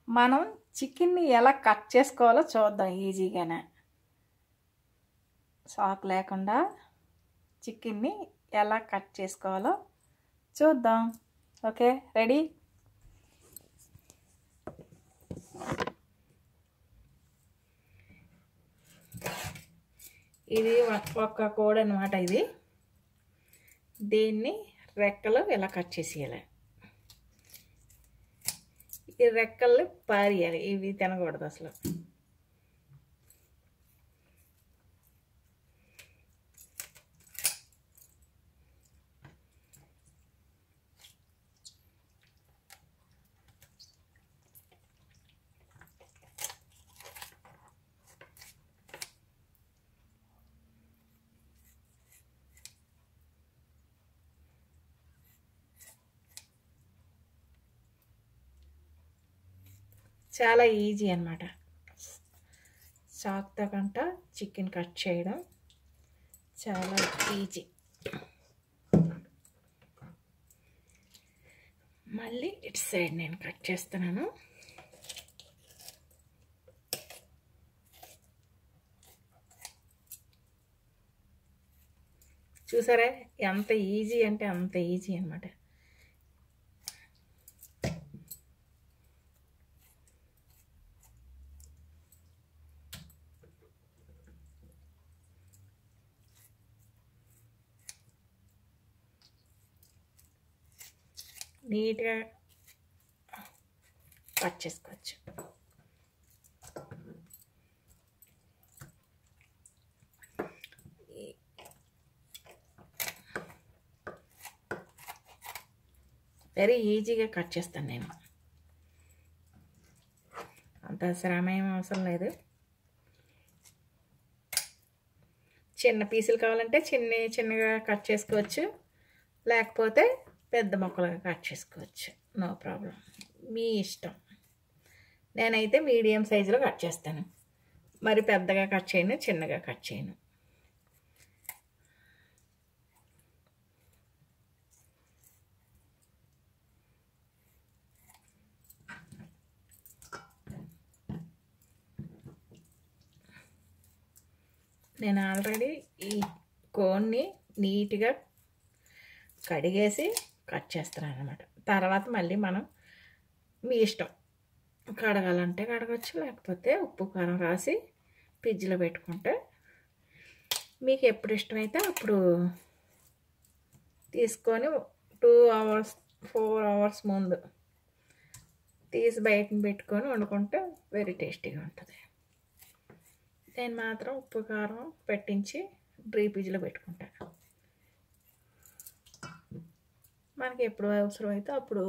మనం చికెన్ని ఎలా కట్ చేసుకోవాలో చూద్దాం ఈజీగానే సాక్ లేకుండా చికెన్ని ఎలా కట్ చేసుకోవాలో చూద్దాం ఓకే రెడీ ఇది ఒక్క కోడ్ అనమాట ఇది దీన్ని రెక్కలు ఇలా కట్ చేసేయాలి ఈ రెక్కల్ని పారేయాలి ఇవి తినకూడదు అసలు చాలా ఈజీ అనమాట చాక్తో కంట చికెన్ కట్ చేయడం చాలా ఈజీ మళ్ళీ ఇటు సైడ్ నేను కట్ చేస్తున్నాను చూసారా ఎంత ఈజీ అంటే అంత ఈజీ అనమాట నీట్గా కట్ చేసుకోవచ్చు వెరీ ఈజీగా కట్ చేస్తాను నేను అంత శ్రమ ఏం అవసరం లేదు చిన్న పీసులు కావాలంటే చిన్న చిన్నగా కట్ చేసుకోవచ్చు లేకపోతే పెద్ద ముక్కలుగా కట్ చేసుకోవచ్చు నో ప్రాబ్లం మీ ఇష్టం నేనైతే మీడియం సైజులో కట్ చేస్తాను మరి పెద్దగా కట్ చేయను చిన్నగా కట్ చేయను నేను ఆల్రెడీ ఈ కోన్ని నీట్గా కడిగేసి కట్ చేస్తున్నాను అనమాట తర్వాత మళ్ళీ మనం మీ ఇష్టం కడగాలంటే కడగచ్చు లేకపోతే ఉప్పు కారం రాసి ఫ్రిడ్జ్లో పెట్టుకుంటే మీకు ఎప్పుడు ఇష్టమైతే అప్పుడు తీసుకొని టూ అవర్స్ ఫోర్ అవర్స్ ముందు తీసి బయటని పెట్టుకొని వండుకుంటే వెరీ టేస్టీగా ఉంటుంది నేను మాత్రం ఉప్పు కారం పెట్టించి డ్రీ ఫ్రిడ్జ్లో పెట్టుకుంటాను మనకి ఎప్పుడు అవసరం అయితే అప్పుడు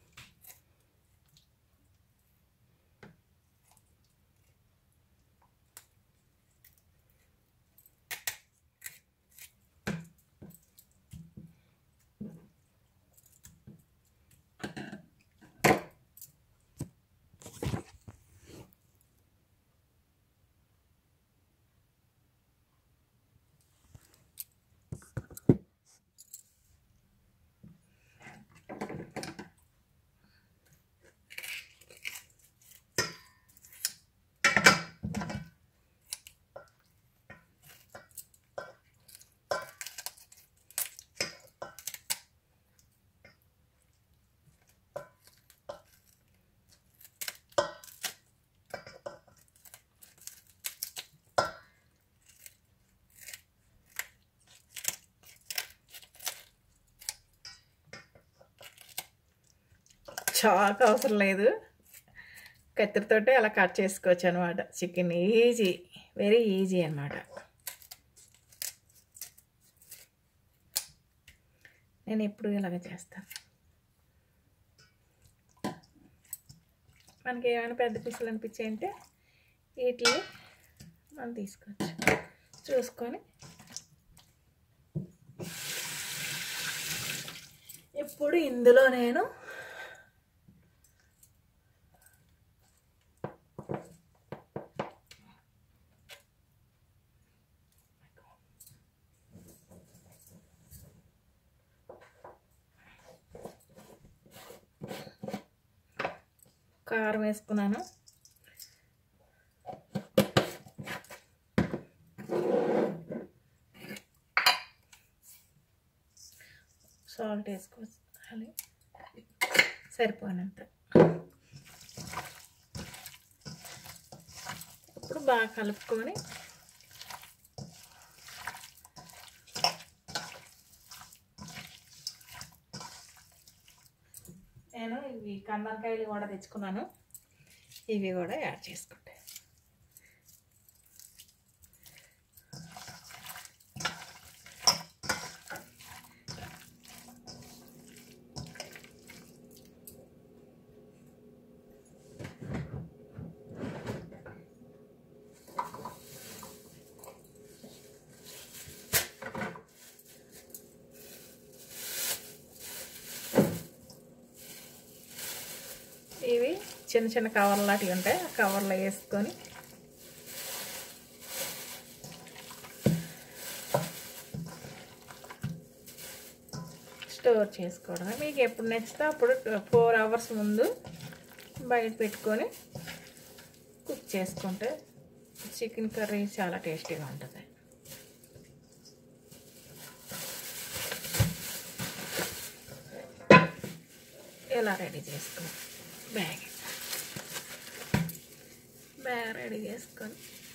చాక్ అవసరం లేదు కత్తిరితోటి అలా కట్ చేసుకోవచ్చు అనమాట చికెన్ ఈజీ వెరీ ఈజీ అనమాట నేను ఎప్పుడు ఇలాగ చేస్తాను మనకి ఏమైనా పెద్ద పీసులు అనిపించాయంటే వీటిని మనం తీసుకోవచ్చు చూసుకొని ఇప్పుడు ఇందులో నేను కారం వేసుకున్నాను సాల్ట్ వేసుకోవాలి సరిపోయినంత ఇప్పుడు బాగా కలుపుకొని నేను ఇవి కందరకాయలు కూడా తెచ్చుకున్నాను ఇవి కూడా యాడ్ చేసుకుంటాను ఇవి చిన్న చిన్న కవర్లు లాంటివి ఉంటాయి ఆ కవర్లో వేసుకొని స్టోర్ చేసుకోవడమే మీకు ఎప్పుడు నచ్చితే అప్పుడు ఫోర్ అవర్స్ ముందు బయట పెట్టుకొని కుక్ చేసుకుంటే చికెన్ కర్రీ చాలా టేస్టీగా ఉంటుంది ఇలా రెడీ చేసుకో బ్యాగ్ బ్యాగ్ రెడీ చేసుకొని